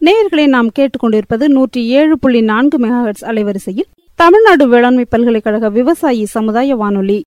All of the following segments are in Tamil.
நேயர்களை நாம் கேட்டுக்கொண்டிருப்பது நூற்றி ஏழு புள்ளி நான்கு மெகாஹெட்ஸ் அலைவரிசையில் தமிழ்நாடு வேளாண்மை பல்கலைக்கழக விவசாயி சமுதாய வானொலி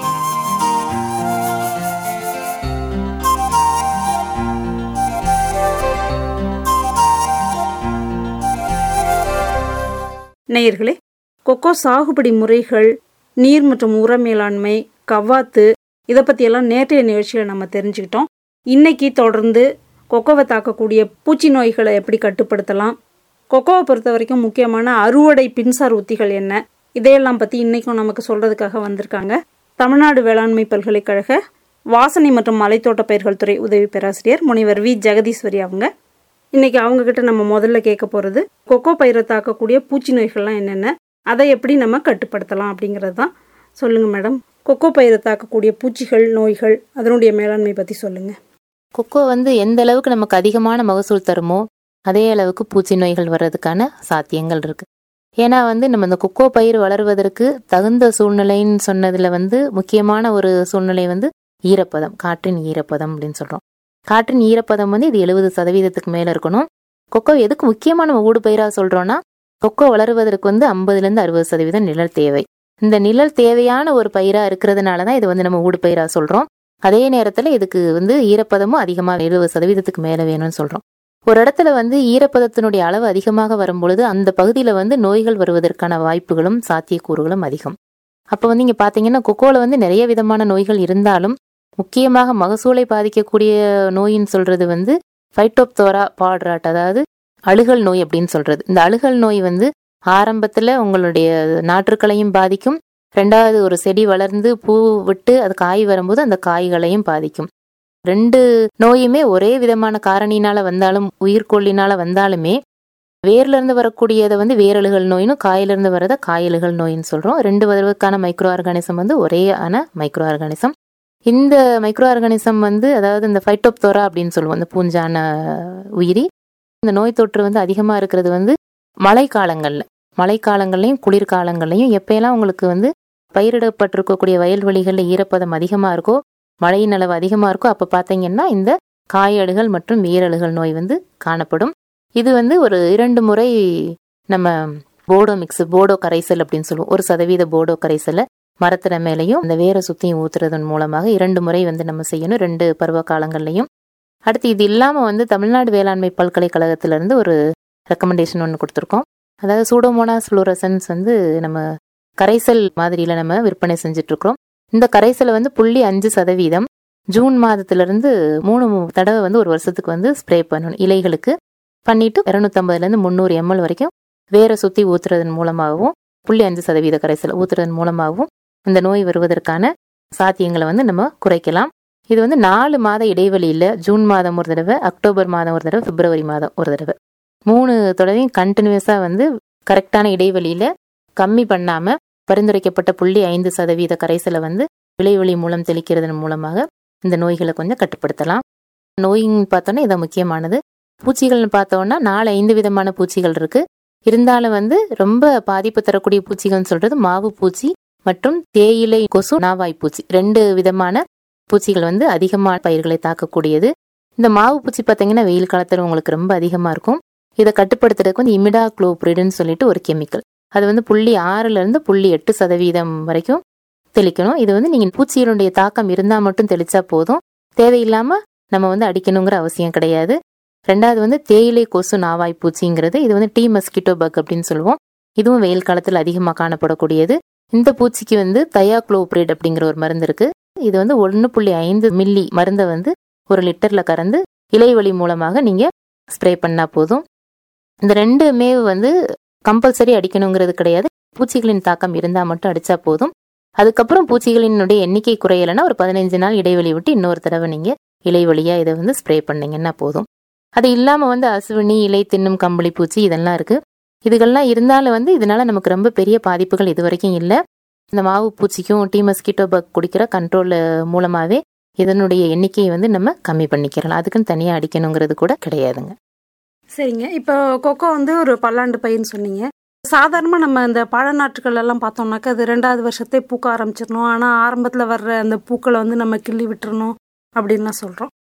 நேயர்களே கொக்கோ சாகுபடி முறைகள் நீர் மற்றும் உர மேலாண்மை கவ்வாத்து இதை பற்றியெல்லாம் நேற்றைய நிகழ்ச்சியில் நம்ம தெரிஞ்சுக்கிட்டோம் இன்னைக்கு தொடர்ந்து கொக்கோவை தாக்கக்கூடிய பூச்சி நோய்களை எப்படி கட்டுப்படுத்தலாம் கொக்கோவை பொறுத்த வரைக்கும் முக்கியமான அறுவடை பின்சார் உத்திகள் என்ன இதையெல்லாம் பற்றி இன்றைக்கும் நமக்கு சொல்கிறதுக்காக வந்திருக்காங்க தமிழ்நாடு வேளாண்மை பல்கலைக்கழக வாசனை மற்றும் மலைத்தோட்ட பயிர்கள் துறை உதவி பேராசிரியர் முனைவர் வி ஜெகதீஸ்வரி அவங்க இன்னைக்கு அவங்க கிட்ட நம்ம முதல்ல கேட்க போகிறது கொக்கோ பயிரை தாக்கக்கூடிய பூச்சி நோய்கள்லாம் என்னென்ன அதை எப்படி நம்ம கட்டுப்படுத்தலாம் அப்படிங்கிறது தான் சொல்லுங்கள் மேடம் கொக்கோ பயிரை தாக்கக்கூடிய பூச்சிகள் நோய்கள் அதனுடைய மேலாண்மை பற்றி சொல்லுங்கள் கொக்கோ வந்து எந்த அளவுக்கு நமக்கு அதிகமான மகசூல் தருமோ அதே அளவுக்கு பூச்சி நோய்கள் வர்றதுக்கான சாத்தியங்கள் இருக்கு ஏன்னா வந்து நம்ம இந்த கொக்கோ பயிர் வளர்வதற்கு தகுந்த சூழ்நிலைன்னு சொன்னதுல வந்து முக்கியமான ஒரு சூழ்நிலை வந்து ஈரப்பதம் காற்றின் ஈரப்பதம் அப்படின்னு சொல்றோம் காற்றின் ஈரப்பதம் வந்து இது எழுபது சதவீதத்துக்கு மேல இருக்கணும் கொக்கோ எதுக்கு முக்கியமான நம்ம ஊடு பயிரா சொல்றோம்னா கொக்கோ வளருவதற்கு வந்து ஐம்பதுல இருந்து அறுபது சதவீதம் நிழல் தேவை இந்த நிழல் தேவையான ஒரு பயிரா இருக்கிறதுனால தான் இது வந்து நம்ம ஊடு பயிரா சொல்றோம் அதே நேரத்துல இதுக்கு வந்து ஈரப்பதமும் அதிகமா எழுபது சதவீதத்துக்கு மேல வேணும்னு சொல்றோம் ஒரு இடத்துல வந்து ஈரப்பதத்தினுடைய அளவு அதிகமாக வரும் பொழுது அந்த பகுதியில வந்து நோய்கள் வருவதற்கான வாய்ப்புகளும் சாத்தியக்கூறுகளும் அதிகம் அப்ப வந்து இங்க பாத்தீங்கன்னா கொக்கோல வந்து நிறைய விதமான நோய்கள் இருந்தாலும் முக்கியமாக மகசூலை பாதிக்கக்கூடிய நோயின்னு சொல்றது வந்து ஃபைட்டோப்தோரா பாட்ராட் அதாவது அழுகல் நோய் அப்படின்னு சொல்றது இந்த அழுகல் நோய் வந்து ஆரம்பத்துல உங்களுடைய நாற்றுக்களையும் பாதிக்கும் ரெண்டாவது ஒரு செடி வளர்ந்து பூ விட்டு அது காய் வரும்போது அந்த காய்களையும் பாதிக்கும் ரெண்டு நோயுமே ஒரே விதமான காரணினால வந்தாலும் உயிர்கொல்லினால வந்தாலுமே வேர்ல இருந்து வரக்கூடியதை வந்து வேரழுகல் நோயினும் காயில இருந்து வரத காயலுகள் நோயின்னு சொல்றோம் ரெண்டு வதற்கான மைக்ரோ ஆர்கானிசம் வந்து ஒரே ஆன மைக்ரோ ஆர்கானிசம் இந்த மைக்ரோ ஆர்கானிசம் வந்து அதாவது இந்த ஃபைட்டோப்தோரா அப்படின்னு சொல்லுவோம் இந்த பூஞ்சான உயிரி இந்த நோய் தொற்று வந்து அதிகமா இருக்கிறது வந்து மழை காலங்கள்ல மழை காலங்கள்லையும் குளிர்காலங்கள்லையும் எப்பயெல்லாம் உங்களுக்கு வந்து பயிரிடப்பட்டிருக்கக்கூடிய வயல்வெளிகளில் ஈரப்பதம் அதிகமாக இருக்கோ மழையின் அளவு அதிகமாக இருக்கோ அப்போ பார்த்தீங்கன்னா இந்த காயழுகள் மற்றும் வீரழுகள் நோய் வந்து காணப்படும் இது வந்து ஒரு இரண்டு முறை நம்ம போடோ மிக்ஸ் போடோ கரைசல் அப்படின்னு சொல்லுவோம் ஒரு சதவீத போடோ கரைசலை மரத்தின மேலையும் அந்த வேரை சுத்தியும் ஊத்துறதன் மூலமாக இரண்டு முறை வந்து நம்ம செய்யணும் ரெண்டு பருவ காலங்கள்லையும் அடுத்து இது இல்லாமல் வந்து தமிழ்நாடு வேளாண்மை பல்கலைக்கழகத்திலிருந்து ஒரு ரெக்கமெண்டேஷன் ஒன்று கொடுத்துருக்கோம் அதாவது சூடோமோனாஸ் ஃப்ளோரசன்ஸ் வந்து நம்ம கரைசல் மாதிரியில நம்ம விற்பனை செஞ்சுட்டு இருக்கிறோம் இந்த கரைசலை வந்து புள்ளி அஞ்சு சதவீதம் ஜூன் மாதத்திலிருந்து மூணு தடவை வந்து ஒரு வருஷத்துக்கு வந்து ஸ்ப்ரே பண்ணணும் இலைகளுக்கு பண்ணிட்டு இரநூத்தம்பதுல இருந்து முந்நூறு எம்எல் வரைக்கும் வேற சுத்தி ஊத்துறதன் மூலமாகவும் புள்ளி அஞ்சு சதவீத கரைசல் ஊத்துறதன் மூலமாகவும் இந்த நோய் வருவதற்கான சாத்தியங்களை வந்து நம்ம குறைக்கலாம் இது வந்து நாலு மாத இடைவெளியில் ஜூன் மாதம் ஒரு தடவை அக்டோபர் மாதம் ஒரு தடவை பிப்ரவரி மாதம் ஒரு தடவை மூணு தடவையும் கண்டினியூஸாக வந்து கரெக்டான இடைவெளியில் கம்மி பண்ணாம பரிந்துரைக்கப்பட்ட புள்ளி ஐந்து சதவீத கரைசலை வந்து விளைவெளி மூலம் தெளிக்கிறதன் மூலமாக இந்த நோய்களை கொஞ்சம் கட்டுப்படுத்தலாம் நோயின்னு பார்த்தோன்னா இதை முக்கியமானது பூச்சிகள்னு பார்த்தோம்னா நாலு ஐந்து விதமான பூச்சிகள் இருக்கு இருந்தாலும் வந்து ரொம்ப பாதிப்பு தரக்கூடிய பூச்சிகள்னு சொல்றது மாவு பூச்சி மற்றும் தேயிலை கொசு நாவாய் பூச்சி ரெண்டு விதமான பூச்சிகள் வந்து அதிகமான பயிர்களை தாக்கக்கூடியது இந்த மாவு பூச்சி பார்த்தீங்கன்னா வெயில் காலத்தில் உங்களுக்கு ரொம்ப அதிகமாக இருக்கும் இதை கட்டுப்படுத்துறதுக்கு வந்து இமிடா குளோப்ரிடுன்னு சொல்லிட்டு ஒரு கெமிக்கல் அது வந்து புள்ளி ஆறுல இருந்து புள்ளி எட்டு சதவீதம் வரைக்கும் தெளிக்கணும் இது வந்து நீங்க பூச்சிகளுடைய தாக்கம் இருந்தா மட்டும் தெளிச்சா போதும் தேவையில்லாம நம்ம வந்து அடிக்கணுங்கிற அவசியம் கிடையாது ரெண்டாவது வந்து தேயிலை கொசு நாவாய் பூச்சிங்கிறது இது வந்து டீ மஸ்கிட்டோ பக் அப்படின்னு சொல்லுவோம் இதுவும் வெயில் காலத்தில் அதிகமாக காணப்படக்கூடியது இந்த பூச்சிக்கு வந்து தயாக்ளோப்ரேட் அப்படிங்கிற ஒரு மருந்து இருக்கு இது வந்து ஒன்று புள்ளி ஐந்து மில்லி மருந்தை வந்து ஒரு லிட்டர்ல கறந்து இலைவழி மூலமாக நீங்க ஸ்ப்ரே பண்ணா போதும் இந்த ரெண்டு மேவு வந்து கம்பல்சரி அடிக்கணுங்கிறது கிடையாது பூச்சிகளின் தாக்கம் இருந்தால் மட்டும் அடிச்சா போதும் அதுக்கப்புறம் பூச்சிகளினுடைய எண்ணிக்கை குறையலைன்னா ஒரு பதினைஞ்சு நாள் இடைவெளி விட்டு இன்னொரு தடவை நீங்க இலை வழியா இதை வந்து ஸ்ப்ரே பண்ணீங்கன்னா போதும் அது இல்லாம வந்து அசுவினி இலை தின்னும் கம்பளி பூச்சி இதெல்லாம் இருக்கு இதுகள்லாம் இருந்தாலும் வந்து இதனால நமக்கு ரொம்ப பெரிய பாதிப்புகள் இது வரைக்கும் இல்லை இந்த மாவு பூச்சிக்கும் டீ மஸ்கிட்டோ பக் குடிக்கிற கண்ட்ரோல் மூலமாவே இதனுடைய எண்ணிக்கையை வந்து நம்ம கம்மி பண்ணிக்கிறலாம் அதுக்குன்னு தனியாக அடிக்கணுங்கிறது கூட கிடையாதுங்க சரிங்க இப்போ கொக்கோ வந்து ஒரு பல்லாண்டு பயிர்னு சொன்னீங்க சாதாரணமாக நம்ம இந்த பழநாற்றுகள் எல்லாம் பார்த்தோம்னாக்கா அது ரெண்டாவது வருஷத்தே பூக்க ஆரம்பிச்சிடணும் ஆனால் ஆரம்பத்தில் வர்ற அந்த பூக்களை வந்து நம்ம கிள்ளி விட்டுறணும் அப்படின்லாம் சொல்கிறோம்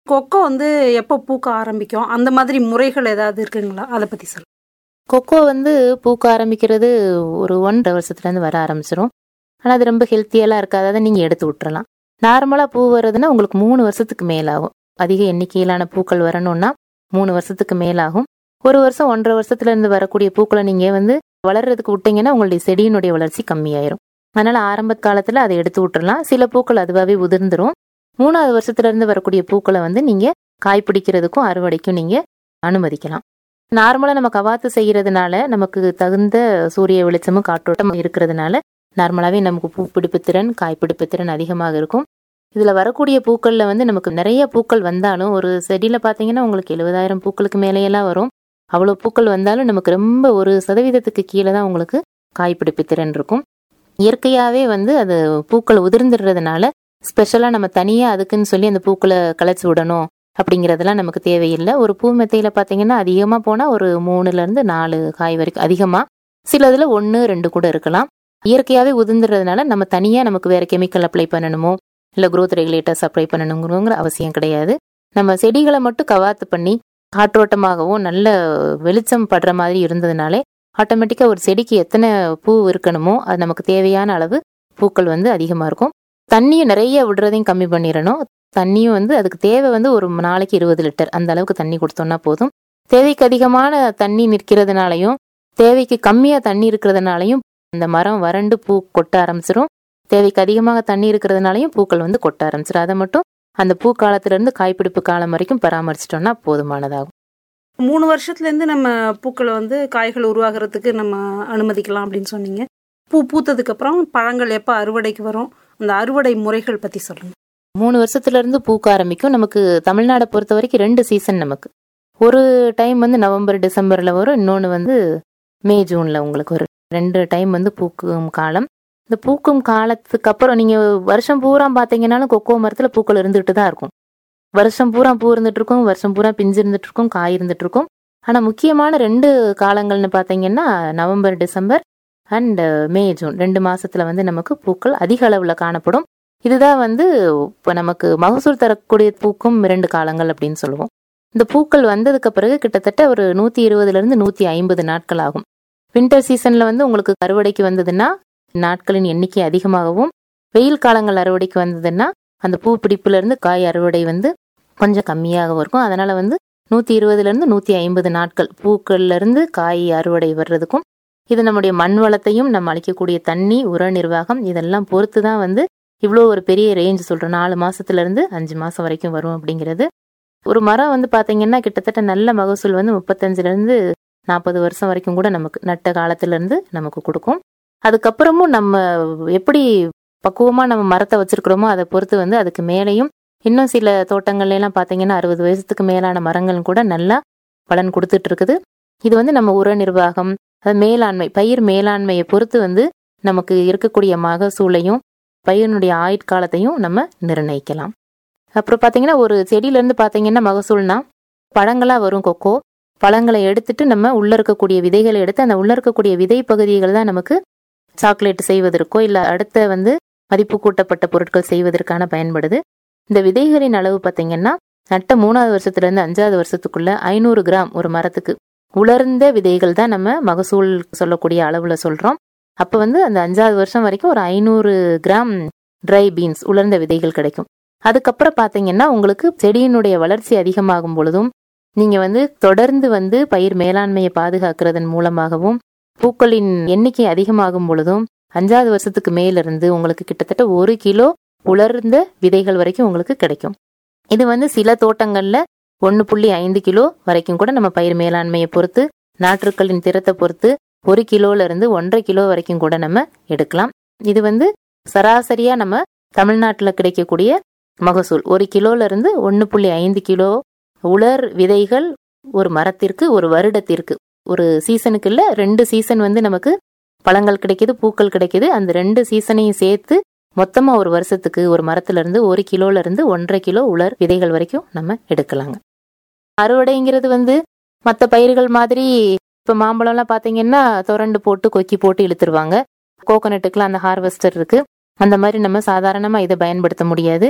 கொக்கோ வந்து எப்போ பூக்க ஆரம்பிக்கும் அந்த மாதிரி முறைகள் ஏதாவது இருக்குங்களா அதை பற்றி சொல்லுங்கள் கொக்கோ வந்து பூக்க ஆரம்பிக்கிறது ஒரு ஒன்றரை வருஷத்துலேருந்து வர ஆரம்பிச்சிரும் ஆனால் அது ரொம்ப ஹெல்த்தியெல்லாம் இருக்காது அதை நீங்கள் எடுத்து விட்டுறலாம் நார்மலாக பூ வர்றதுன்னா உங்களுக்கு மூணு வருஷத்துக்கு மேலாகும் அதிக எண்ணிக்கையிலான பூக்கள் வரணும்னா மூணு வருஷத்துக்கு மேலாகும் ஒரு வருஷம் ஒன்றரை வருஷத்துல இருந்து வரக்கூடிய பூக்களை நீங்கள் வந்து வளர்றதுக்கு விட்டீங்கன்னா உங்களுடைய செடியினுடைய வளர்ச்சி கம்மியாயிரும் அதனால ஆரம்ப காலத்தில் அதை எடுத்து விட்டுறலாம் சில பூக்கள் அதுவாகவே உதிர்ந்துரும் மூணாவது வருஷத்துல இருந்து வரக்கூடிய பூக்களை வந்து நீங்கள் காய் பிடிக்கிறதுக்கும் அறுவடைக்கும் நீங்கள் அனுமதிக்கலாம் நார்மலாக நம்ம கவாத்து செய்கிறதுனால நமக்கு தகுந்த சூரிய வெளிச்சமும் காற்றோட்டமும் இருக்கிறதுனால நார்மலாகவே நமக்கு பூ பிடிப்பு திறன் காய் பிடிப்பு திறன் அதிகமாக இருக்கும் இதில் வரக்கூடிய பூக்களில் வந்து நமக்கு நிறைய பூக்கள் வந்தாலும் ஒரு செடியில் பார்த்தீங்கன்னா உங்களுக்கு எழுபதாயிரம் பூக்களுக்கு மேலேயெல்லாம் வரும் அவ்வளோ பூக்கள் வந்தாலும் நமக்கு ரொம்ப ஒரு சதவீதத்துக்கு கீழே தான் உங்களுக்கு காய் பிடிப்பு திறன் இருக்கும் இயற்கையாகவே வந்து அது பூக்கள் உதிர்ந்துடுறதுனால ஸ்பெஷலாக நம்ம தனியாக அதுக்குன்னு சொல்லி அந்த பூக்களை களைச்சி விடணும் அப்படிங்கிறதெல்லாம் நமக்கு தேவையில்லை ஒரு பூ மெத்தையில் பார்த்தீங்கன்னா அதிகமாக போனால் ஒரு மூணுலேருந்து நாலு காய் வரைக்கும் அதிகமாக சிலதில் ஒன்று ரெண்டு கூட இருக்கலாம் இயற்கையாகவே உதிர்ந்துறதுனால நம்ம தனியாக நமக்கு வேறு கெமிக்கல் அப்ளை பண்ணணுமோ இல்லை growth ரெகுலேட்டர்ஸ் அப்ளை பண்ணணுங்கிற அவசியம் கிடையாது நம்ம செடிகளை மட்டும் கவாத்து பண்ணி காற்றோட்டமாகவும் நல்ல வெளிச்சம் படுற மாதிரி இருந்ததுனாலே ஆட்டோமேட்டிக்காக ஒரு செடிக்கு எத்தனை பூ இருக்கணுமோ அது நமக்கு தேவையான அளவு பூக்கள் வந்து அதிகமாக இருக்கும் தண்ணியும் நிறைய விடுறதையும் கம்மி பண்ணிடணும் தண்ணியும் வந்து அதுக்கு தேவை வந்து ஒரு நாளைக்கு இருபது லிட்டர் அந்த அளவுக்கு தண்ணி கொடுத்தோம்னா போதும் தேவைக்கு அதிகமான தண்ணி நிற்கிறதுனாலையும் தேவைக்கு கம்மியாக தண்ணி இருக்கிறதுனாலையும் அந்த மரம் வறண்டு பூ கொட்ட ஆரம்பிச்சிரும் தேவைக்கு அதிகமாக தண்ணி இருக்கிறதுனாலையும் பூக்கள் வந்து கொட்ட ஆரம்பிச்சிடும் அதை மட்டும் அந்த பூ காலத்திலிருந்து காய்ப்பிடிப்பு காலம் வரைக்கும் பராமரிச்சிட்டோம்னா போதுமானதாகும் மூணு வருஷத்துலேருந்து நம்ம பூக்களை வந்து காய்கள் உருவாகிறதுக்கு நம்ம அனுமதிக்கலாம் அப்படின்னு சொன்னீங்க பூ பூத்ததுக்கப்புறம் பழங்கள் எப்போ அறுவடைக்கு வரும் அந்த அறுவடை முறைகள் பற்றி சொல்லுங்கள் மூணு வருஷத்துல இருந்து பூக்க ஆரம்பிக்கும் நமக்கு தமிழ்நாடை பொறுத்த வரைக்கும் ரெண்டு சீசன் நமக்கு ஒரு டைம் வந்து நவம்பர் டிசம்பர்ல வரும் இன்னொன்று வந்து மே ஜூன்ல உங்களுக்கு ஒரு ரெண்டு டைம் வந்து பூக்கும் காலம் இந்த பூக்கும் காலத்துக்கு அப்புறம் நீங்க வருஷம் பூரா பாத்தீங்கன்னாலும் கொக்கோ மரத்துல பூக்கள் இருந்துகிட்டு தான் இருக்கும் வருஷம் பூரா பூ இருந்துட்டு இருக்கும் வருஷம் பூரா பிஞ்சு இருந்துட்டு இருக்கும் காய் இருந்துட்டு இருக்கும் ஆனா முக்கியமான ரெண்டு காலங்கள்னு பாத்தீங்கன்னா November December and May June ரெண்டு மாசத்துல வந்து நமக்கு பூக்கள் அதிக அளவுல காணப்படும் இதுதான் வந்து இப்போ நமக்கு மகசூல் தரக்கூடிய பூக்கும் இரண்டு காலங்கள் அப்படின்னு சொல்லுவோம் இந்த பூக்கள் வந்ததுக்கு பிறகு கிட்டத்தட்ட ஒரு நூத்தி இருபதுல இருந்து நூத்தி ஐம்பது நாட்கள் ஆகும் வின்டர் சீசன்ல வந்து உங்களுக்கு அறுவடைக்கு வந்ததுன்னா நாட்களின் எண்ணிக்கை அதிகமாகவும் வெயில் காலங்கள் அறுவடைக்கு வந்ததுன்னா அந்த பூ பிடிப்புல இருந்து காய் அறுவடை வந்து கொஞ்சம் கம்மியாக இருக்கும் அதனால வந்து நூத்தி இருபதுல இருந்து நூத்தி ஐம்பது நாட்கள் பூக்கள்ல இருந்து காய் அறுவடை வர்றதுக்கும் இது நம்முடைய மண் வளத்தையும் நம்ம அளிக்கக்கூடிய தண்ணி உர நிர்வாகம் இதெல்லாம் பொறுத்து தான் வந்து இவ்வளோ ஒரு பெரிய ரேஞ்ச் சொல்கிறோம் நாலு மாசத்துல இருந்து அஞ்சு மாசம் வரைக்கும் வரும் அப்படிங்கிறது ஒரு மரம் வந்து பாத்தீங்கன்னா கிட்டத்தட்ட நல்ல மகசூல் வந்து முப்பத்தஞ்சுல இருந்து நாற்பது வருஷம் வரைக்கும் கூட நமக்கு நட்ட காலத்துல இருந்து நமக்கு கொடுக்கும் அதுக்கப்புறமும் நம்ம எப்படி பக்குவமா நம்ம மரத்தை வச்சிருக்கிறோமோ அதை பொறுத்து வந்து அதுக்கு மேலேயும் இன்னும் சில தோட்டங்கள்ல எல்லாம் பாத்தீங்கன்னா அறுபது வயசுக்கு மேலான மரங்கள் கூட நல்லா பலன் கொடுத்துட்டு இருக்குது இது வந்து நம்ம உர நிர்வாகம் அது மேலாண்மை பயிர் மேலாண்மையை பொறுத்து வந்து நமக்கு இருக்கக்கூடிய மகசூலையும் பயிரினுடைய ஆயுட்காலத்தையும் நம்ம நிர்ணயிக்கலாம் அப்புறம் பார்த்தீங்கன்னா ஒரு செடியிலேருந்து பார்த்தீங்கன்னா மகசூல்னா பழங்களாக வரும் கொக்கோ பழங்களை எடுத்துட்டு நம்ம உள்ள இருக்கக்கூடிய விதைகளை எடுத்து அந்த உள்ள இருக்கக்கூடிய விதை பகுதிகள் தான் நமக்கு சாக்லேட் செய்வதற்கோ இல்லை அடுத்த வந்து மதிப்பு கூட்டப்பட்ட பொருட்கள் செய்வதற்கான பயன்படுது இந்த விதைகளின் அளவு பார்த்தீங்கன்னா நட்ட மூணாவது வருஷத்துலேருந்து அஞ்சாவது வருஷத்துக்குள்ள ஐநூறு கிராம் ஒரு மரத்துக்கு உலர்ந்த விதைகள் தான் நம்ம மகசூல் சொல்லக்கூடிய அளவுல சொல்றோம் அப்போ வந்து அந்த அஞ்சாவது வருஷம் வரைக்கும் ஒரு ஐநூறு கிராம் ட்ரை பீன்ஸ் உலர்ந்த விதைகள் கிடைக்கும் அதுக்கப்புறம் பார்த்தீங்கன்னா உங்களுக்கு செடியினுடைய வளர்ச்சி அதிகமாகும் பொழுதும் நீங்க வந்து தொடர்ந்து வந்து பயிர் மேலாண்மையை பாதுகாக்கிறதன் மூலமாகவும் பூக்களின் எண்ணிக்கை அதிகமாகும் பொழுதும் அஞ்சாவது வருஷத்துக்கு மேலிருந்து உங்களுக்கு கிட்டத்தட்ட ஒரு கிலோ உலர்ந்த விதைகள் வரைக்கும் உங்களுக்கு கிடைக்கும் இது வந்து சில தோட்டங்கள்ல ஒன்று புள்ளி ஐந்து கிலோ வரைக்கும் கூட நம்ம பயிர் மேலாண்மையை பொறுத்து நாற்றுக்களின் திறத்தை பொறுத்து ஒரு கிலோல இருந்து ஒன்றரை கிலோ வரைக்கும் கூட நம்ம எடுக்கலாம் இது வந்து சராசரியா நம்ம தமிழ்நாட்டில் கிடைக்கக்கூடிய மகசூல் ஒரு கிலோல இருந்து ஒன்று புள்ளி ஐந்து கிலோ உலர் விதைகள் ஒரு மரத்திற்கு ஒரு வருடத்திற்கு ஒரு சீசனுக்கு இல்ல ரெண்டு சீசன் வந்து நமக்கு பழங்கள் கிடைக்குது பூக்கள் கிடைக்குது அந்த ரெண்டு சீசனையும் சேர்த்து மொத்தமா ஒரு வருஷத்துக்கு ஒரு மரத்துல இருந்து ஒரு கிலோல இருந்து ஒன்றரை கிலோ உலர் விதைகள் வரைக்கும் நம்ம எடுக்கலாங்க அறுவடைங்கிறது வந்து மற்ற பயிர்கள் மாதிரி இப்போ மாம்பழம்லாம் பார்த்தீங்கன்னா துரண்டு போட்டு கொக்கி போட்டு இழுத்துருவாங்க கோகோனட்டுக்கெலாம் அந்த ஹார்வெஸ்டர் இருக்கு அந்த மாதிரி நம்ம சாதாரணமாக இதை பயன்படுத்த முடியாது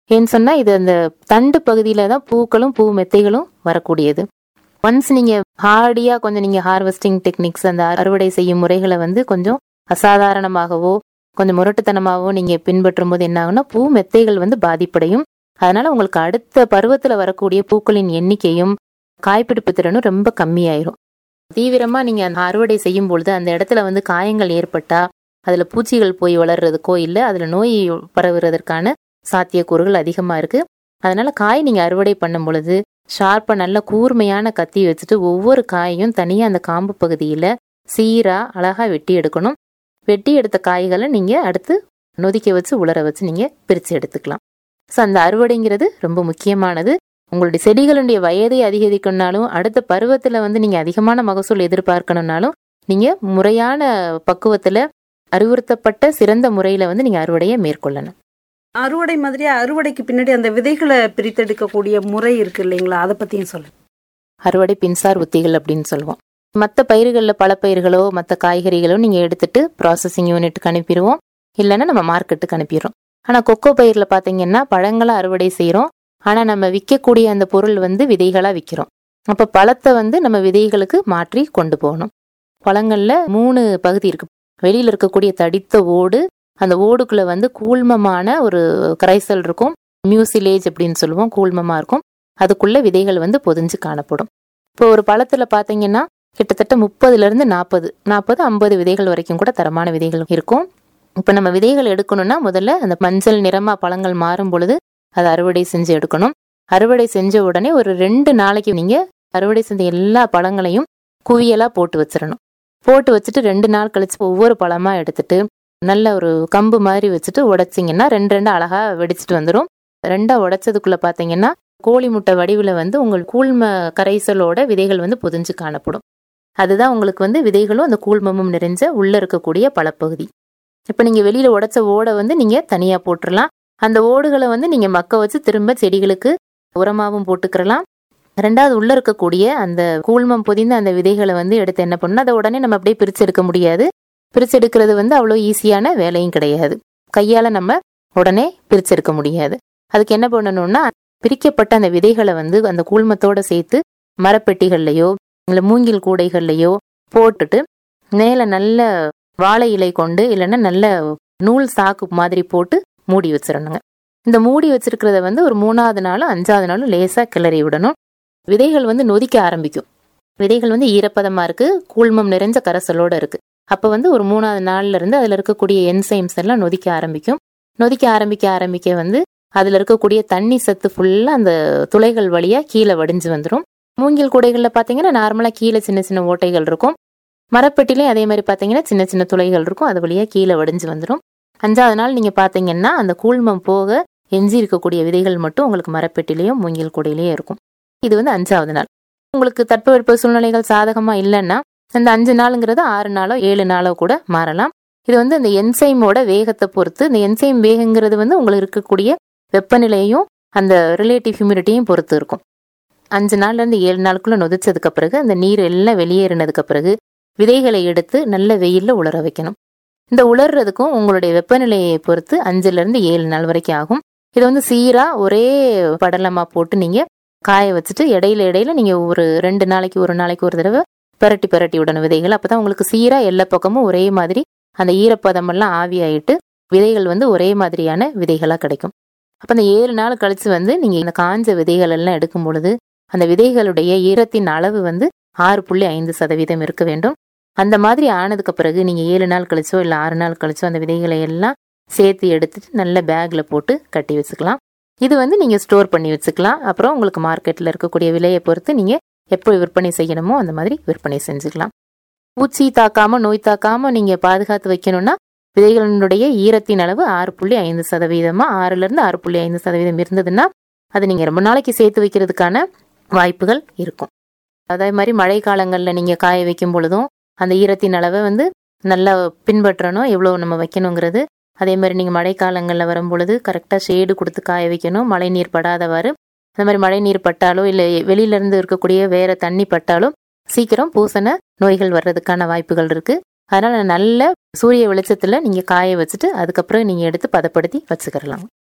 ஏன்னு சொன்னா இது அந்த தண்டு பகுதியில தான் பூக்களும் பூ மெத்தைகளும் வரக்கூடியது ஒன்ஸ் நீங்க ஹார்டியா கொஞ்சம் நீங்க ஹார்வெஸ்டிங் டெக்னிக்ஸ் அந்த அறுவடை செய்யும் முறைகளை வந்து கொஞ்சம் அசாதாரணமாகவோ கொஞ்சம் முரட்டுத்தனமாகவோ நீங்க பின்பற்றும் போது என்ன ஆகும்னா பூ மெத்தைகள் வந்து பாதிப்படையும் அதனால உங்களுக்கு அடுத்த பருவத்துல வரக்கூடிய பூக்களின் எண்ணிக்கையும் காய்பிடிப்பு திறனும் ரொம்ப கம்மியாயிரும் தீவிரமா நீங்க அந்த அறுவடை செய்யும் பொழுது அந்த இடத்துல வந்து காயங்கள் ஏற்பட்டா அதுல பூச்சிகள் போய் வளர்றதுக்கோ இல்ல அதுல நோய் பரவுறதற்கான சாத்தியக்கூறுகள் அதிகமா இருக்கு அதனால காய் நீங்க அறுவடை பண்ணும் பொழுது ஷார்ப்பா நல்ல கூர்மையான கத்தி வச்சுட்டு ஒவ்வொரு காயையும் தனியா அந்த காம்பு பகுதியில சீரா அழகா வெட்டி எடுக்கணும் வெட்டி எடுத்த காய்களை நீங்க அடுத்து நொதிக்க வச்சு உலர வச்சு நீங்க பிரிச்சு எடுத்துக்கலாம் ஸோ அந்த அறுவடைங்கிறது ரொம்ப முக்கியமானது உங்களுடைய செடிகளுடைய வயதை அதிகரிக்கணும்னாலும் அடுத்த பருவத்துல வந்து நீங்க அதிகமான மகசூல் எதிர்பார்க்கணும்னாலும் நீங்க முறையான பக்குவத்துல அறிவுறுத்தப்பட்ட சிறந்த முறையில வந்து நீங்க அறுவடையை மேற்கொள்ளணும் அறுவடை மாதிரி அறுவடைக்கு பின்னாடி அந்த விதைகளை பிரித்தெடுக்கக்கூடிய முறை இருக்கு இல்லைங்களா அதை பத்தியும் சொல்லுங்க அறுவடை பின்சார் உத்திகள் அப்படின்னு சொல்லுவோம் மற்ற பயிர்களில் பல பயிர்களோ மற்ற காய்கறிகளோ நீங்கள் எடுத்துட்டு ப்ராசஸிங் யூனிட்டுக்கு அனுப்பிடுவோம் இல்லைன்னா நம்ம மார்க்கெட்டுக்கு அனுப்பிடுறோம் ஆனால் கொக்கோ பயிரில் பார்த்தீங்கன்னா பழங்களை அறுவடை செய்கிறோம் ஆனால் நம்ம விற்கக்கூடிய அந்த பொருள் வந்து விதைகளாக விற்கிறோம் அப்போ பழத்தை வந்து நம்ம விதைகளுக்கு மாற்றி கொண்டு போகணும் பழங்களில் மூணு பகுதி இருக்கு வெளியில் இருக்கக்கூடிய தடித்த ஓடு அந்த ஓடுக்குள்ள வந்து கூழ்மமான ஒரு கரைசல் இருக்கும் மியூசிலேஜ் அப்படின்னு சொல்லுவோம் கூழ்மமா இருக்கும் அதுக்குள்ள விதைகள் வந்து பொதிஞ்சு காணப்படும் இப்போ ஒரு பழத்துல பாத்தீங்கன்னா கிட்டத்தட்ட முப்பதுல இருந்து நாற்பது நாற்பது ஐம்பது விதைகள் வரைக்கும் கூட தரமான விதைகள் இருக்கும் இப்போ நம்ம விதைகள் எடுக்கணும்னா முதல்ல அந்த மஞ்சள் நிறமா பழங்கள் மாறும் பொழுது அதை அறுவடை செஞ்சு எடுக்கணும் அறுவடை செஞ்ச உடனே ஒரு ரெண்டு நாளைக்கு நீங்க அறுவடை செஞ்ச எல்லா பழங்களையும் குவியலா போட்டு வச்சிடணும் போட்டு வச்சுட்டு ரெண்டு நாள் கழிச்சு ஒவ்வொரு பழமா எடுத்துட்டு நல்ல ஒரு கம்பு மாதிரி வச்சுட்டு உடைச்சிங்கன்னா ரெண்டு ரெண்டு அழகா வெடிச்சிட்டு வந்துடும் ரெண்டா உடைச்சதுக்குள்ள பாத்தீங்கன்னா கோழி முட்டை வடிவில் வந்து உங்கள் கூழ்ம கரைசலோட விதைகள் வந்து பொதிஞ்சு காணப்படும் அதுதான் உங்களுக்கு வந்து விதைகளும் அந்த கூழ்மமும் நிறைஞ்ச உள்ள இருக்கக்கூடிய பழப்பகுதி இப்போ நீங்க வெளியில உடைச்ச ஓடை வந்து நீங்க தனியா போட்டுடலாம் அந்த ஓடுகளை வந்து நீங்க மக்க வச்சு திரும்ப செடிகளுக்கு உரமாவும் போட்டுக்கிறலாம் ரெண்டாவது உள்ள இருக்கக்கூடிய அந்த கூழ்மம் பொதிந்த அந்த விதைகளை வந்து எடுத்து என்ன பண்ணணும் அதை உடனே நம்ம அப்படியே பிரிச்சு எடுக்க முடியாது பிரிச்சு எடுக்கிறது வந்து அவ்வளோ ஈஸியான வேலையும் கிடையாது கையால நம்ம உடனே பிரிச்செடுக்க முடியாது அதுக்கு என்ன பண்ணணும்னா பிரிக்கப்பட்ட அந்த விதைகளை வந்து அந்த கூழ்மத்தோட சேர்த்து மரப்பெட்டிகள்லையோ இல்லை மூங்கில் கூடைகள்லையோ போட்டுட்டு மேலே நல்ல வாழை இலை கொண்டு இல்லைன்னா நல்ல நூல் சாக்கு மாதிரி போட்டு மூடி வச்சிடணுங்க இந்த மூடி வச்சிருக்கிறத வந்து ஒரு மூணாவது நாளும் அஞ்சாவது நாளும் லேசா கிளறி விடணும் விதைகள் வந்து நொதிக்க ஆரம்பிக்கும் விதைகள் வந்து ஈரப்பதமா இருக்கு கூழ்மம் நிறைஞ்ச கரைசலோட இருக்கு அப்ப வந்து ஒரு மூணாவது நாள்ல இருந்து அதுல இருக்கக்கூடிய என்சைம்ஸ் எல்லாம் நொதிக்க ஆரம்பிக்கும் நொதிக்க ஆரம்பிக்க ஆரம்பிக்க வந்து அதுல இருக்கக்கூடிய தண்ணி சத்து ஃபுல்லா அந்த துளைகள் வழியா கீழே வடிஞ்சு வந்துடும் மூங்கில் கூடைகள்ல பாத்தீங்கன்னா நார்மலா கீழே சின்ன சின்ன ஓட்டைகள் இருக்கும் மரப்பெட்டிலையும் அதே மாதிரி பாத்தீங்கன்னா சின்ன சின்ன துளைகள் இருக்கும் அது வழியா கீழே வடிஞ்சு வந்துடும் அஞ்சாவது நாள் நீங்க பாத்தீங்கன்னா அந்த கூழ்மம் போக எஞ்சி இருக்கக்கூடிய விதைகள் மட்டும் உங்களுக்கு மரப்பெட்டிலையும் மூங்கில் கூடையிலையும் இருக்கும் இது வந்து அஞ்சாவது நாள் உங்களுக்கு தட்பவெட்ப சூழ்நிலைகள் சாதகமா இல்லைன்னா அந்த அஞ்சு நாளுங்கிறது ஆறு நாளோ ஏழு நாளோ கூட மாறலாம் இது வந்து அந்த என்சைமோட வேகத்தை பொறுத்து இந்த என்சைம் வேகங்கிறது வந்து உங்களுக்கு இருக்கக்கூடிய வெப்பநிலையும் அந்த ரிலேட்டிவ் ஹியூமிடிட்டியும் பொறுத்து இருக்கும் அஞ்சு நாள்ல இருந்து ஏழு நாளுக்குள்ள நொதிச்சதுக்கு பிறகு அந்த நீர் எல்லாம் வெளியேறினதுக்கு பிறகு விதைகளை எடுத்து நல்ல வெயில்ல உலர வைக்கணும் இந்த உலர்றதுக்கும் உங்களுடைய வெப்பநிலையை பொறுத்து அஞ்சுல இருந்து ஏழு நாள் வரைக்கும் ஆகும் இது வந்து சீரா ஒரே படலமா போட்டு நீங்க காய வச்சுட்டு இடையில இடையில நீங்க ஒரு ரெண்டு நாளைக்கு ஒரு நாளைக்கு ஒரு தடவை பெரட்டி பெரட்டி விடணும் விதைகள் அப்பதான் உங்களுக்கு சீரா எல்லா பக்கமும் ஒரே மாதிரி அந்த ஈரப்பதம் எல்லாம் ஆவியாயிட்டு விதைகள் வந்து ஒரே மாதிரியான விதைகளா கிடைக்கும் அப்ப அந்த ஏழு நாள் கழிச்சு வந்து நீங்க இந்த காஞ்ச விதைகள் எல்லாம் எடுக்கும் பொழுது அந்த விதைகளுடைய ஈரத்தின் அளவு வந்து ஆறு புள்ளி ஐந்து சதவீதம் இருக்க வேண்டும் அந்த மாதிரி ஆனதுக்கு பிறகு நீங்க ஏழு நாள் கழிச்சோ இல்ல ஆறு நாள் கழிச்சோ அந்த விதைகளை எல்லாம் சேர்த்து எடுத்துட்டு நல்ல பேக்ல போட்டு கட்டி வச்சுக்கலாம் இது வந்து நீங்க ஸ்டோர் பண்ணி வச்சுக்கலாம் அப்புறம் உங்களுக்கு மார்க்கெட்ல இருக்கக்கூடிய விலையை பொறுத்து நீங்க எப்போ விற்பனை செய்யணுமோ அந்த மாதிரி விற்பனை செஞ்சுக்கலாம் பூச்சி தாக்காம நோய் தாக்காம நீங்க பாதுகாத்து வைக்கணும்னா விதைகளினுடைய ஈரத்தின் அளவு ஆறு புள்ளி ஐந்து சதவீதமா ஆறுல இருந்து ஆறு புள்ளி ஐந்து சதவீதம் இருந்ததுன்னா அது நீங்க ரொம்ப நாளைக்கு சேர்த்து வைக்கிறதுக்கான வாய்ப்புகள் இருக்கும் அதே மாதிரி மழை காலங்களில் நீங்க காய வைக்கும் பொழுதும் அந்த ஈரத்தின் அளவை வந்து நல்லா பின்பற்றணும் எவ்வளோ நம்ம வைக்கணுங்கிறது அதே மாதிரி நீங்கள் மழை காலங்களில் வரும் பொழுது கரெக்டாக ஷேடு கொடுத்து காய வைக்கணும் மழை நீர் படாதவாறு அந்த மாதிரி மழை நீர் பட்டாலோ இல்லை வெளியிலேருந்து இருக்கக்கூடிய வேற தண்ணி பட்டாலோ சீக்கிரம் பூசண நோய்கள் வர்றதுக்கான வாய்ப்புகள் இருக்கு அதனால நல்ல சூரிய வெளிச்சத்துல நீங்க காய வச்சுட்டு அதுக்கப்புறம் நீங்க எடுத்து பதப்படுத்தி வச்சுக்கிறலாம்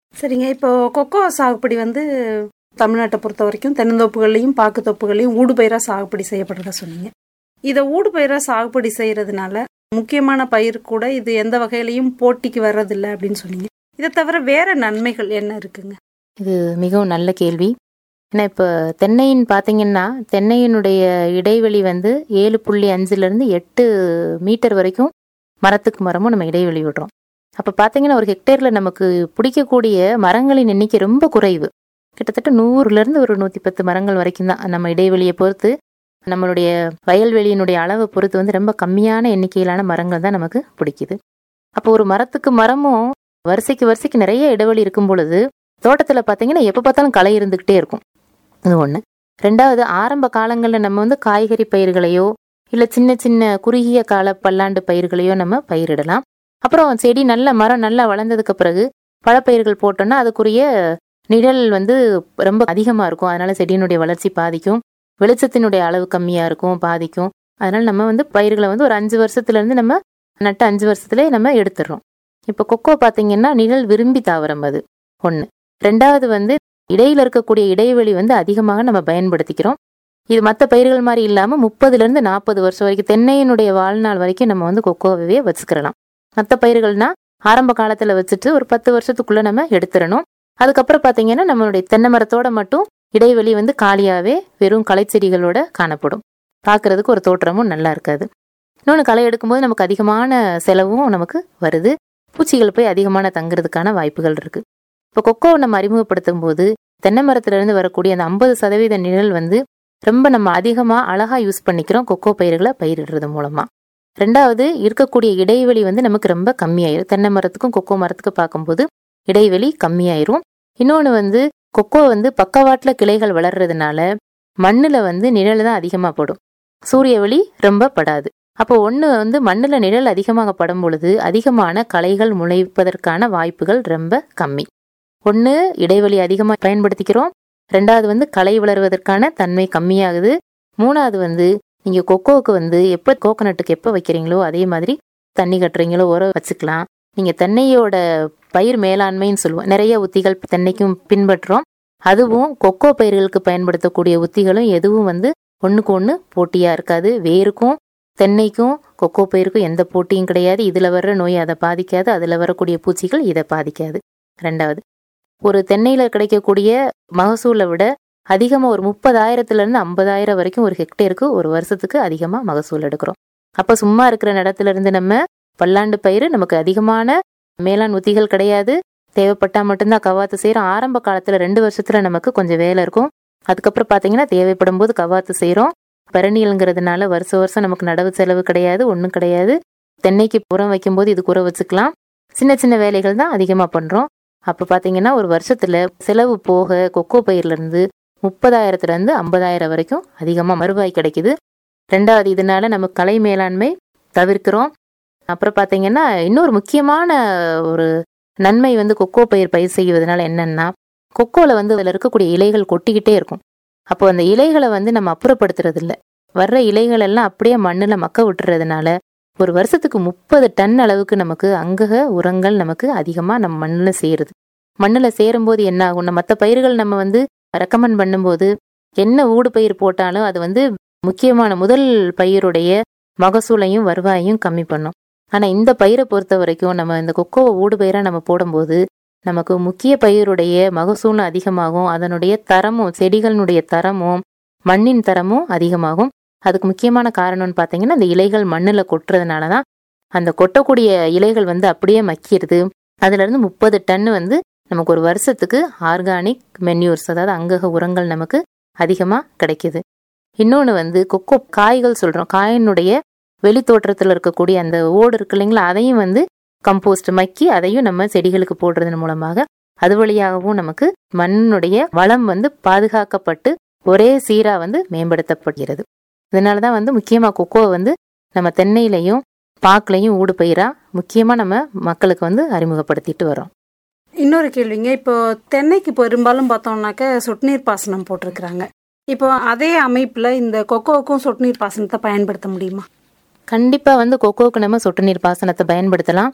சரிங்க இப்போ கொக்கோ சாகுபடி வந்து தமிழ்நாட்டை பொறுத்த வரைக்கும் தென்னந்தோப்புகள்லையும் பாக்குத்தோப்புகள்லையும் ஊடுபயிராக சாகுபடி செய்யப்படுறதா சொன்னீங்க இதை ஊடுபயிராக சாகுபடி செய்யறதுனால முக்கியமான பயிர் கூட இது எந்த வகையிலையும் போட்டிக்கு வர்றதில்லை அப்படின்னு சொன்னீங்க இதை தவிர வேற நன்மைகள் என்ன இருக்குங்க இது மிகவும் நல்ல கேள்வி ஏன்னா இப்போ தென்னையின் பார்த்தீங்கன்னா தென்னையினுடைய இடைவெளி வந்து ஏழு புள்ளி அஞ்சுலேருந்து எட்டு மீட்டர் வரைக்கும் மரத்துக்கு மரமும் நம்ம இடைவெளி விடுறோம் அப்போ பார்த்தீங்கன்னா ஒரு ஹெக்டேரில் நமக்கு பிடிக்கக்கூடிய மரங்களின் எண்ணிக்கை ரொம்ப குறைவு கிட்டத்தட்ட நூறுலேருந்து ஒரு நூற்றி பத்து மரங்கள் வரைக்கும் தான் நம்ம இடைவெளியை பொறுத்து நம்மளுடைய வயல்வெளியினுடைய அளவை பொறுத்து வந்து ரொம்ப கம்மியான எண்ணிக்கையிலான மரங்கள் தான் நமக்கு பிடிக்குது அப்போ ஒரு மரத்துக்கு மரமும் வரிசைக்கு வரிசைக்கு நிறைய இடைவெளி இருக்கும் பொழுது தோட்டத்தில் பார்த்தீங்கன்னா எப்போ பார்த்தாலும் களை இருந்துக்கிட்டே இருக்கும் அது ஒன்று ரெண்டாவது ஆரம்ப காலங்களில் நம்ம வந்து காய்கறி பயிர்களையோ இல்லை சின்ன சின்ன குறுகிய கால பல்லாண்டு பயிர்களையோ நம்ம பயிரிடலாம் அப்புறம் செடி நல்ல மரம் நல்லா வளர்ந்ததுக்கு பிறகு பழப்பயிர்கள் போட்டோம்னா அதுக்குரிய நிழல் வந்து ரொம்ப அதிகமாக இருக்கும் அதனால செடியினுடைய வளர்ச்சி பாதிக்கும் வெளிச்சத்தினுடைய அளவு கம்மியாக இருக்கும் பாதிக்கும் அதனால நம்ம வந்து பயிர்களை வந்து ஒரு அஞ்சு வருஷத்துலேருந்து நம்ம நட்டு அஞ்சு வருஷத்துலேயே நம்ம எடுத்துடுறோம் இப்போ கொக்கோ பார்த்தீங்கன்னா நிழல் விரும்பி தாவரம் அது ஒன்று ரெண்டாவது வந்து இடையில இருக்கக்கூடிய இடைவெளி வந்து அதிகமாக நம்ம பயன்படுத்திக்கிறோம் இது மற்ற பயிர்கள் மாதிரி இல்லாமல் முப்பதுலேருந்து நாற்பது வருஷம் வரைக்கும் தென்னையினுடைய வாழ்நாள் வரைக்கும் நம்ம வந்து கொக்கோவே வச்சுக்கிறலாம் மற்ற பயிர்கள்னா ஆரம்ப காலத்தில் வச்சுட்டு ஒரு பத்து வருஷத்துக்குள்ள நம்ம எடுத்துடணும் அதுக்கப்புறம் பார்த்தீங்கன்னா நம்மளுடைய தென்னை மரத்தோட மட்டும் இடைவெளி வந்து காலியாகவே வெறும் களைச்செடிகளோட காணப்படும் பார்க்கறதுக்கு ஒரு தோற்றமும் நல்லா இருக்காது இன்னொன்று களை எடுக்கும்போது நமக்கு அதிகமான செலவும் நமக்கு வருது பூச்சிகள் போய் அதிகமான தங்குறதுக்கான வாய்ப்புகள் இருக்கு இப்போ கொக்கோவை நம்ம அறிமுகப்படுத்தும் போது தென்னை மரத்திலிருந்து வரக்கூடிய அந்த ஐம்பது சதவீத நிழல் வந்து ரொம்ப நம்ம அதிகமாக அழகாக யூஸ் பண்ணிக்கிறோம் கொக்கோ பயிர்களை பயிரிடுறது மூலமா ரெண்டாவது இருக்கக்கூடிய இடைவெளி வந்து நமக்கு ரொம்ப கம்மியாயிரும் தென்னை மரத்துக்கும் கொக்கோ மரத்துக்கும் பார்க்கும்போது இடைவெளி கம்மியாயிரும் இன்னொன்று வந்து கொக்கோ வந்து பக்கவாட்டில் கிளைகள் வளர்றதுனால மண்ணில் வந்து நிழல் தான் அதிகமாக படும் சூரிய ஒளி ரொம்ப படாது அப்போ ஒன்று வந்து மண்ணில் நிழல் அதிகமாக படும் பொழுது அதிகமான களைகள் முளைப்பதற்கான வாய்ப்புகள் ரொம்ப கம்மி ஒன்று இடைவெளி அதிகமாக பயன்படுத்திக்கிறோம் ரெண்டாவது வந்து களை வளர்வதற்கான தன்மை கம்மியாகுது மூணாவது வந்து நீங்கள் கொக்கோவுக்கு வந்து எப்போ கோகனட்டுக்கு எப்போ வைக்கிறீங்களோ அதே மாதிரி தண்ணி கட்டுறீங்களோ உரம் வச்சுக்கலாம் நீங்கள் தென்னையோட பயிர் மேலாண்மைன்னு சொல்லுவோம் நிறைய உத்திகள் தென்னைக்கும் பின்பற்றுறோம் அதுவும் கொக்கோ பயிர்களுக்கு பயன்படுத்தக்கூடிய உத்திகளும் எதுவும் வந்து ஒன்றுக்கு ஒன்று போட்டியாக இருக்காது வேருக்கும் தென்னைக்கும் கொக்கோ பயிருக்கும் எந்த போட்டியும் கிடையாது இதில் வர்ற நோய் அதை பாதிக்காது அதில் வரக்கூடிய பூச்சிகள் இதை பாதிக்காது ரெண்டாவது ஒரு தென்னையில் கிடைக்கக்கூடிய மகசூலை விட அதிகமாக ஒரு முப்பதாயிரத்துலேருந்து ஐம்பதாயிரம் வரைக்கும் ஒரு ஹெக்டேருக்கு ஒரு வருஷத்துக்கு அதிகமாக மகசூல் எடுக்கிறோம் அப்போ சும்மா இருக்கிற இடத்துல இருந்து நம்ம பல்லாண்டு பயிர் நமக்கு அதிகமான மேலாண் உத்திகள் கிடையாது தேவைப்பட்டா மட்டும்தான் கவாத்து செய்கிறோம் ஆரம்ப காலத்தில் ரெண்டு வருஷத்துல நமக்கு கொஞ்சம் வேலை இருக்கும் அதுக்கப்புறம் பார்த்தீங்கன்னா தேவைப்படும் போது கவாத்து செய்கிறோம் பெரணியல்ங்கிறதுனால வருஷ வருஷம் நமக்கு நடவு செலவு கிடையாது ஒன்றும் கிடையாது தென்னைக்கு உரம் வைக்கும்போது இதுக்கு உரம் வச்சுக்கலாம் சின்ன சின்ன வேலைகள் தான் அதிகமாக பண்ணுறோம் அப்போ பார்த்தீங்கன்னா ஒரு வருஷத்தில் செலவு போக கொக்கோ பயிர்லேருந்து முப்பதாயிரத்துலேருந்து ஐம்பதாயிரம் வரைக்கும் அதிகமாக மறுவாய் கிடைக்குது ரெண்டாவது இதனால நம்ம கலை மேலாண்மை தவிர்க்கிறோம் அப்புறம் பார்த்தீங்கன்னா இன்னொரு முக்கியமான ஒரு நன்மை வந்து கொக்கோ பயிர் பயிர் செய்வதனால என்னன்னா கொக்கோவில் வந்து அதில் இருக்கக்கூடிய இலைகள் கொட்டிக்கிட்டே இருக்கும் அப்போ அந்த இலைகளை வந்து நம்ம அப்புறப்படுத்துறது இல்லை வர்ற இலைகள் எல்லாம் அப்படியே மண்ணில் மக்க விட்டுறதுனால ஒரு வருஷத்துக்கு முப்பது டன் அளவுக்கு நமக்கு அங்கக உரங்கள் நமக்கு அதிகமாக நம்ம மண்ணில் சேருது மண்ணில் சேரும்போது என்ன ஆகும் மற்ற பயிர்கள் நம்ம வந்து ரெக்கமெண்ட் பண்ணும்போது என்ன ஊடு பயிர் போட்டாலும் அது வந்து முக்கியமான முதல் பயிருடைய மகசூலையும் வருவாயையும் கம்மி பண்ணும் ஆனால் இந்த பயிரை பொறுத்த வரைக்கும் நம்ம இந்த கொக்கோவை ஊடு பயிராக நம்ம போடும்போது நமக்கு முக்கிய பயிருடைய மகசூலும் அதிகமாகும் அதனுடைய தரமும் செடிகளினுடைய தரமும் மண்ணின் தரமும் அதிகமாகும் அதுக்கு முக்கியமான காரணம்னு பார்த்தீங்கன்னா அந்த இலைகள் மண்ணில் கொட்டுறதுனால தான் அந்த கொட்டக்கூடிய இலைகள் வந்து அப்படியே மக்கிடுது அதுலேருந்து முப்பது டன் வந்து நமக்கு ஒரு வருஷத்துக்கு ஆர்கானிக் மென்யூர்ஸ் அதாவது அங்கக உரங்கள் நமக்கு அதிகமாக கிடைக்குது இன்னொன்று வந்து கொக்கோ காய்கள் சொல்கிறோம் காயினுடைய வெளி தோற்றத்தில் இருக்கக்கூடிய அந்த ஓடு இருக்கு இல்லைங்களா அதையும் வந்து கம்போஸ்ட் மக்கி அதையும் நம்ம செடிகளுக்கு போடுறதன் மூலமாக அது வழியாகவும் நமக்கு மண்ணுடைய வளம் வந்து பாதுகாக்கப்பட்டு ஒரே சீராக வந்து மேம்படுத்தப்படுகிறது இதனால தான் வந்து முக்கியமாக கொக்கோவை வந்து நம்ம தென்னையிலையும் பாக்குலையும் ஊடு பயிராக முக்கியமாக நம்ம மக்களுக்கு வந்து அறிமுகப்படுத்திட்டு வரோம் இன்னொரு கேள்விங்க இப்போ தென்னைக்கு பெரும்பாலும் பார்த்தோம்னாக்க சொட்டுநீர் பாசனம் போட்டிருக்கிறாங்க இப்போ அதே அமைப்பில் இந்த கொக்கோவுக்கும் சொட்டுநீர் பாசனத்தை பயன்படுத்த முடியுமா கண்டிப்பாக வந்து கொக்கோவுக்கு நம்ம சொட்டு நீர் பாசனத்தை பயன்படுத்தலாம்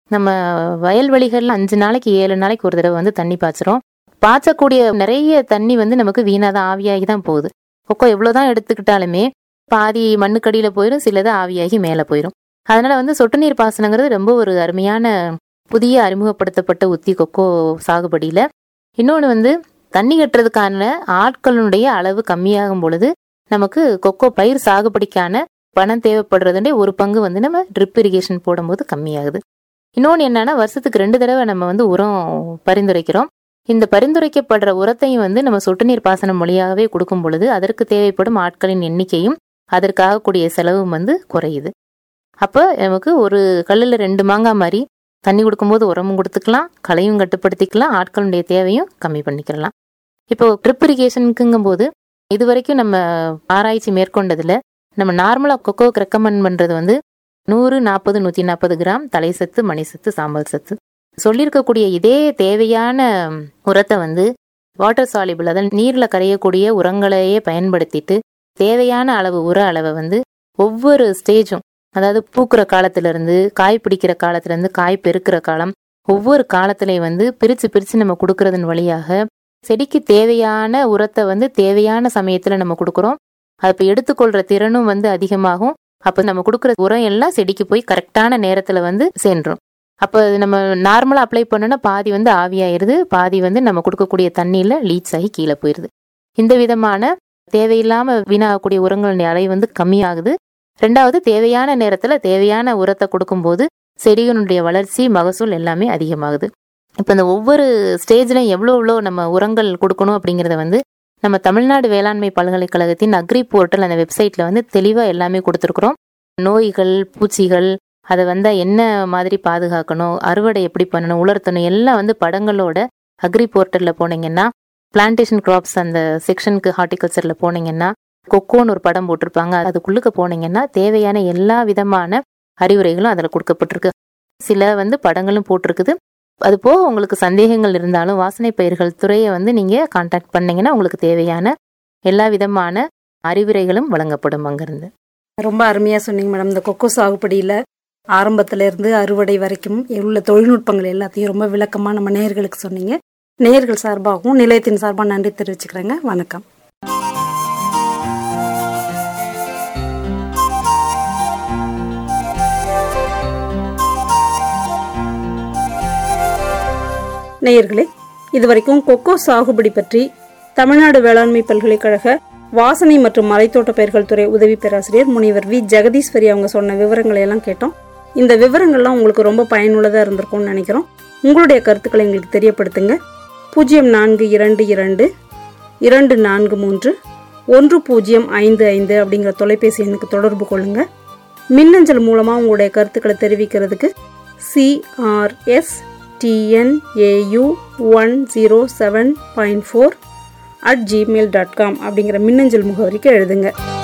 நம்ம வயல்வெளிகள்ல அஞ்சு நாளைக்கு ஏழு நாளைக்கு ஒரு தடவை வந்து தண்ணி பாய்ச்சுறோம் பாய்ச்சக்கூடிய நிறைய தண்ணி வந்து நமக்கு வீணாதான் ஆவியாகி தான் போகுது கொக்கோ எவ்வளவுதான் எடுத்துக்கிட்டாலுமே பாதி மண்ணுக்கடியில போயிடும் சிலது ஆவியாகி மேல போயிடும் அதனால வந்து சொட்டு நீர் பாசனங்கிறது ரொம்ப ஒரு அருமையான புதிய அறிமுகப்படுத்தப்பட்ட உத்தி கொக்கோ சாகுபடியில இன்னொன்று வந்து தண்ணி கட்டுறதுக்கான ஆட்களுடைய அளவு கம்மியாகும் பொழுது நமக்கு கொக்கோ பயிர் சாகுபடிக்கான பணம் தேவைப்படுறதுடைய ஒரு பங்கு வந்து நம்ம ட்ரிப் இரிகேஷன் போடும்போது கம்மியாகுது இன்னொன்று என்னன்னா வருஷத்துக்கு ரெண்டு தடவை நம்ம வந்து உரம் பரிந்துரைக்கிறோம் இந்த பரிந்துரைக்கப்படுற உரத்தையும் வந்து நம்ம சொட்டு நீர் பாசனம் வழியாகவே கொடுக்கும் பொழுது அதற்கு தேவைப்படும் ஆட்களின் எண்ணிக்கையும் அதற்காகக்கூடிய செலவும் வந்து குறையுது அப்போ நமக்கு ஒரு கல்லில் ரெண்டு மாங்காய் மாதிரி தண்ணி கொடுக்கும்போது உரமும் கொடுத்துக்கலாம் களையும் கட்டுப்படுத்திக்கலாம் ஆட்களுடைய தேவையும் கம்மி பண்ணிக்கலாம் இப்போ ட்ரிப் இரிகேஷனுக்குங்கும் போது இது வரைக்கும் நம்ம ஆராய்ச்சி மேற்கொண்டதுல நம்ம நார்மலாக கொக்கோவுக்கு ரெக்கமெண்ட் பண்ணுறது வந்து நூறு நாற்பது நூற்றி நாற்பது கிராம் தலை சத்து மணி சத்து சாம்பல் சத்து சொல்லியிருக்கக்கூடிய இதே தேவையான உரத்தை வந்து வாட்டர் சாலிபிள் அதாவது நீரில் கரையக்கூடிய உரங்களையே பயன்படுத்திட்டு தேவையான அளவு உர அளவை வந்து ஒவ்வொரு ஸ்டேஜும் அதாவது பூக்கிற காலத்திலிருந்து காய் பிடிக்கிற காலத்திலிருந்து காய் பெருக்கிற காலம் ஒவ்வொரு காலத்திலையும் வந்து பிரித்து பிரித்து நம்ம கொடுக்கறதன் வழியாக செடிக்கு தேவையான உரத்தை வந்து தேவையான சமயத்தில் நம்ம கொடுக்குறோம் அப்போ எடுத்துக்கொள்கிற திறனும் வந்து அதிகமாகும் அப்போ நம்ம கொடுக்குற உரம் எல்லாம் செடிக்கு போய் கரெக்டான நேரத்தில் வந்து சேர்ந்துரும் அப்போ நம்ம நார்மலாக அப்ளை பண்ணோன்னா பாதி வந்து ஆவியாயிருது பாதி வந்து நம்ம கொடுக்கக்கூடிய தண்ணியில் லீச் ஆகி கீழே போயிடுது இந்த விதமான தேவையில்லாமல் வீணாகக்கூடிய உரங்களுடைய அளவு வந்து கம்மியாகுது ரெண்டாவது தேவையான நேரத்தில் தேவையான உரத்தை கொடுக்கும்போது செடிகளுடைய வளர்ச்சி மகசூல் எல்லாமே அதிகமாகுது இப்போ இந்த ஒவ்வொரு ஸ்டேஜ்லையும் எவ்வளோ எவ்வளோ நம்ம உரங்கள் கொடுக்கணும் அப்படிங்கிறத வந்து நம்ம தமிழ்நாடு வேளாண்மை பல்கலைக்கழகத்தின் அக்ரி போர்ட்டல் அந்த வெப்சைட்டில் வந்து தெளிவாக எல்லாமே கொடுத்துருக்குறோம் நோய்கள் பூச்சிகள் அதை வந்து என்ன மாதிரி பாதுகாக்கணும் அறுவடை எப்படி பண்ணணும் உலர்த்தணும் எல்லாம் வந்து படங்களோட அக்ரி போர்ட்டலில் போனீங்கன்னா பிளான்டேஷன் கிராப்ஸ் அந்த செக்ஷனுக்கு ஹார்டிகல்ச்சரில் போனீங்கன்னா கொக்கோன்னு ஒரு படம் போட்டிருப்பாங்க அதுக்குள்ளுக்க போனீங்கன்னா தேவையான எல்லா விதமான அறிவுரைகளும் அதில் கொடுக்கப்பட்டிருக்கு சில வந்து படங்களும் போட்டிருக்குது அது போக உங்களுக்கு சந்தேகங்கள் இருந்தாலும் வாசனை பயிர்கள் துறையை வந்து நீங்கள் காண்டாக்ட் பண்ணீங்கன்னா உங்களுக்கு தேவையான எல்லா விதமான அறிவுரைகளும் வழங்கப்படும் அங்கிருந்து ரொம்ப அருமையாக சொன்னீங்க மேடம் இந்த கொக்கோ சாகுபடியில் ஆரம்பத்துல இருந்து அறுவடை வரைக்கும் உள்ள தொழில்நுட்பங்கள் எல்லாத்தையும் ரொம்ப விளக்கமாக நம்ம நேயர்களுக்கு சொன்னீங்க நேயர்கள் சார்பாகவும் நிலையத்தின் சார்பாக நன்றி தெரிவிச்சுக்கிறேங்க வணக்கம் நேயர்களே இதுவரைக்கும் கொக்கோ சாகுபடி பற்றி தமிழ்நாடு வேளாண்மை பல்கலைக்கழக வாசனை மற்றும் மலைத்தோட்ட பயிர்கள் துறை உதவி பேராசிரியர் முனிவர் வி ஜெகதீஸ்வரி அவங்க சொன்ன விவரங்களை எல்லாம் கேட்டோம் இந்த விவரங்கள்லாம் உங்களுக்கு ரொம்ப பயனுள்ளதாக இருந்திருக்கும்னு நினைக்கிறோம் உங்களுடைய கருத்துக்களை எங்களுக்கு தெரியப்படுத்துங்க பூஜ்ஜியம் நான்கு இரண்டு இரண்டு இரண்டு நான்கு மூன்று ஒன்று பூஜ்ஜியம் ஐந்து ஐந்து அப்படிங்கிற தொலைபேசி எண்ணுக்கு தொடர்பு கொள்ளுங்க மின்னஞ்சல் மூலமாக உங்களுடைய கருத்துக்களை தெரிவிக்கிறதுக்கு C R S T N A U one zero seven point four at Gmail dot com அப்படிங்கிற மின்னஞ்சல் முகவரிக்கு எழுதுங்க